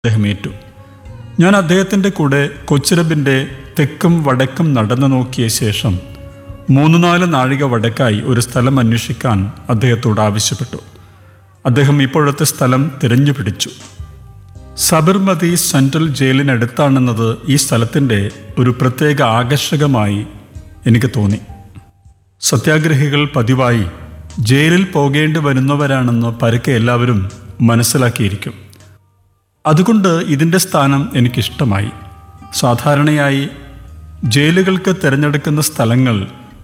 അദ്ദേഹം ഏറ്റു ഞാൻ അദ്ദേഹത്തിൻ്റെ കൂടെ കൊച്ചിരബിൻ്റെ തെക്കും വടക്കും നടന്നു നോക്കിയ ശേഷം മൂന്ന് നാല് നാഴിക വടക്കായി ഒരു സ്ഥലം അന്വേഷിക്കാൻ അദ്ദേഹത്തോട് ആവശ്യപ്പെട്ടു അദ്ദേഹം ഇപ്പോഴത്തെ സ്ഥലം തിരഞ്ഞു പിടിച്ചു സബർമതി സെൻട്രൽ ജയിലിനടുത്താണെന്നത് ഈ സ്ഥലത്തിൻ്റെ ഒരു പ്രത്യേക ആകർഷകമായി എനിക്ക് തോന്നി സത്യാഗ്രഹികൾ പതിവായി ജയിലിൽ പോകേണ്ടി വരുന്നവരാണെന്ന് പരക്കെ എല്ലാവരും മനസ്സിലാക്കിയിരിക്കും അതുകൊണ്ട് ഇതിൻ്റെ സ്ഥാനം എനിക്കിഷ്ടമായി സാധാരണയായി ജയിലുകൾക്ക് തിരഞ്ഞെടുക്കുന്ന സ്ഥലങ്ങൾ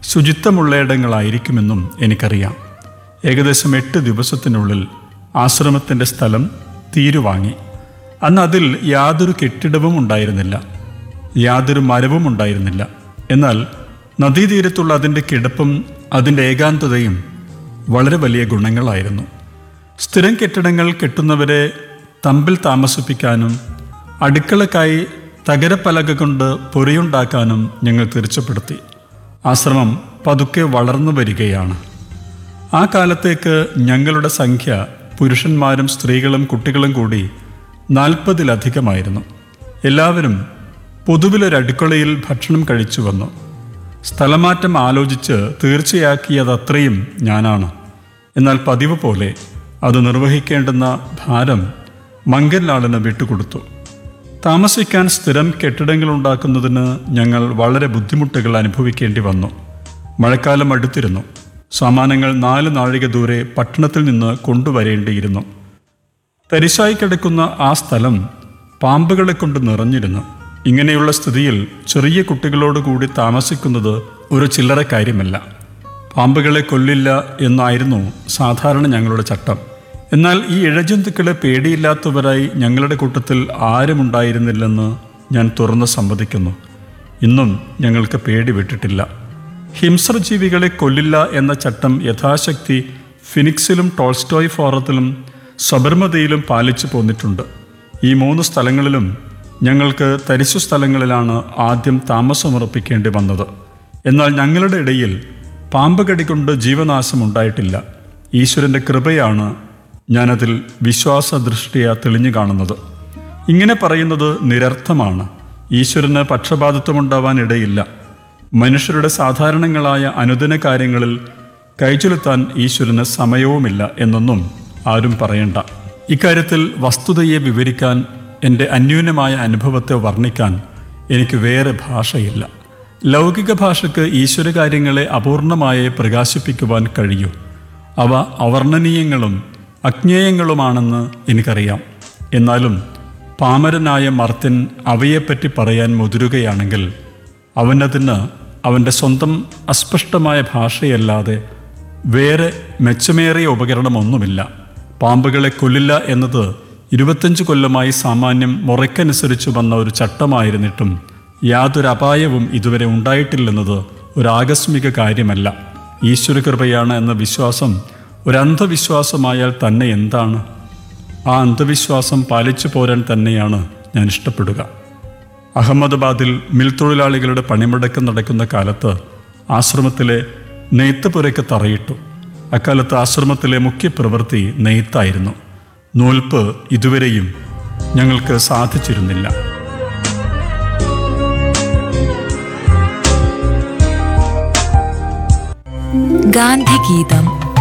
ശുചിത്വമുള്ളയിടങ്ങളായിരിക്കുമെന്നും എനിക്കറിയാം ഏകദേശം എട്ട് ദിവസത്തിനുള്ളിൽ ആശ്രമത്തിൻ്റെ സ്ഥലം തീരുവാങ്ങി അന്ന് അതിൽ യാതൊരു കെട്ടിടവും ഉണ്ടായിരുന്നില്ല യാതൊരു മരവും ഉണ്ടായിരുന്നില്ല എന്നാൽ നദീതീരത്തുള്ള അതിൻ്റെ കിടപ്പും അതിൻ്റെ ഏകാന്തതയും വളരെ വലിയ ഗുണങ്ങളായിരുന്നു സ്ഥിരം കെട്ടിടങ്ങൾ കെട്ടുന്നവരെ തമ്പിൽ താമസിപ്പിക്കാനും അടുക്കളക്കായി തകരപ്പലക കൊണ്ട് പൊറിയുണ്ടാക്കാനും ഞങ്ങൾ തീർച്ചപ്പെടുത്തി ആശ്രമം പതുക്കെ വളർന്നു വരികയാണ് ആ കാലത്തേക്ക് ഞങ്ങളുടെ സംഖ്യ പുരുഷന്മാരും സ്ത്രീകളും കുട്ടികളും കൂടി നാൽപ്പതിലധികമായിരുന്നു എല്ലാവരും പൊതുവിലൊരടുക്കളയിൽ ഭക്ഷണം കഴിച്ചു വന്നു സ്ഥലമാറ്റം ആലോചിച്ച് തീർച്ചയാക്കിയതത്രയും ഞാനാണ് എന്നാൽ പതിവ് പോലെ അത് നിർവഹിക്കേണ്ടുന്ന ഭാരം മങ്കൻലാളിന് വിട്ടുകൊടുത്തു താമസിക്കാൻ സ്ഥിരം കെട്ടിടങ്ങൾ ഉണ്ടാക്കുന്നതിന് ഞങ്ങൾ വളരെ ബുദ്ധിമുട്ടുകൾ അനുഭവിക്കേണ്ടി വന്നു മഴക്കാലം അടുത്തിരുന്നു സാമാനങ്ങൾ നാല് നാഴിക ദൂരെ പട്ടണത്തിൽ നിന്ന് കൊണ്ടുവരേണ്ടിയിരുന്നു തരിശായി കിടക്കുന്ന ആ സ്ഥലം പാമ്പുകളെ കൊണ്ട് നിറഞ്ഞിരുന്നു ഇങ്ങനെയുള്ള സ്ഥിതിയിൽ ചെറിയ കുട്ടികളോടുകൂടി താമസിക്കുന്നത് ഒരു ചില്ലറ കാര്യമല്ല പാമ്പുകളെ കൊല്ലില്ല എന്നായിരുന്നു സാധാരണ ഞങ്ങളുടെ ചട്ടം എന്നാൽ ഈ ഇഴജന്തുക്കളെ പേടിയില്ലാത്തവരായി ഞങ്ങളുടെ കൂട്ടത്തിൽ ആരുമുണ്ടായിരുന്നില്ലെന്ന് ഞാൻ തുറന്ന് സമ്മതിക്കുന്നു ഇന്നും ഞങ്ങൾക്ക് പേടി വിട്ടിട്ടില്ല ഹിംസ്രജീവികളെ കൊല്ലില്ല എന്ന ചട്ടം യഥാശക്തി ഫിനിക്സിലും ടോൾസ്റ്റോയ് ഫോറത്തിലും സബർമതിയിലും പാലിച്ചു പോന്നിട്ടുണ്ട് ഈ മൂന്ന് സ്ഥലങ്ങളിലും ഞങ്ങൾക്ക് തരിശു സ്ഥലങ്ങളിലാണ് ആദ്യം താമസമുറപ്പിക്കേണ്ടി വന്നത് എന്നാൽ ഞങ്ങളുടെ ഇടയിൽ പാമ്പ് കടികൊണ്ട് ജീവനാശം ഉണ്ടായിട്ടില്ല ഈശ്വരൻ്റെ കൃപയാണ് ഞാനതിൽ വിശ്വാസദൃഷ്ടിയ തെളിഞ്ഞു കാണുന്നത് ഇങ്ങനെ പറയുന്നത് നിരർത്ഥമാണ് ഈശ്വരന് പക്ഷപാതിത്വമുണ്ടാവാൻ ഇടയില്ല മനുഷ്യരുടെ സാധാരണങ്ങളായ അനുദിന കാര്യങ്ങളിൽ കൈചെലുത്താൻ ഈശ്വരന് സമയവുമില്ല എന്നൊന്നും ആരും പറയണ്ട ഇക്കാര്യത്തിൽ വസ്തുതയെ വിവരിക്കാൻ എൻ്റെ അന്യൂനമായ അനുഭവത്തെ വർണ്ണിക്കാൻ എനിക്ക് വേറെ ഭാഷയില്ല ലൗകിക ഭാഷയ്ക്ക് ഈശ്വര കാര്യങ്ങളെ അപൂർണമായി പ്രകാശിപ്പിക്കുവാൻ കഴിയൂ അവ അവർണ്ണനീയങ്ങളും അജ്ഞേയങ്ങളുമാണെന്ന് എനിക്കറിയാം എന്നാലും പാമരനായ മർത്യൻ അവയെപ്പറ്റി പറയാൻ മുതിരുകയാണെങ്കിൽ അവനതിന് അവൻ്റെ സ്വന്തം അസ്പഷ്ടമായ ഭാഷയല്ലാതെ വേറെ മെച്ചമേറിയ ഉപകരണമൊന്നുമില്ല പാമ്പുകളെ കൊല്ലില്ല എന്നത് ഇരുപത്തഞ്ച് കൊല്ലമായി സാമാന്യം മുറയ്ക്കനുസരിച്ച് വന്ന ഒരു ചട്ടമായിരുന്നിട്ടും യാതൊരു അപായവും ഇതുവരെ ഉണ്ടായിട്ടില്ലെന്നത് ഒരു ആകസ്മിക കാര്യമല്ല ഈശ്വരകൃപയാണ് എന്ന വിശ്വാസം ഒരു അന്ധവിശ്വാസമായാൽ തന്നെ എന്താണ് ആ അന്ധവിശ്വാസം പാലിച്ചു പോരാൻ തന്നെയാണ് ഞാൻ ഇഷ്ടപ്പെടുക അഹമ്മദാബാദിൽ മിൽ തൊഴിലാളികളുടെ പണിമുടക്കം നടക്കുന്ന കാലത്ത് ആശ്രമത്തിലെ നെയ്ത്തുപുരയ്ക്ക് തറയിട്ടു അക്കാലത്ത് ആശ്രമത്തിലെ മുഖ്യ പ്രവൃത്തി നെയ്ത്തായിരുന്നു നൂൽപ്പ് ഇതുവരെയും ഞങ്ങൾക്ക് സാധിച്ചിരുന്നില്ല ഗാന്ധിഗീതം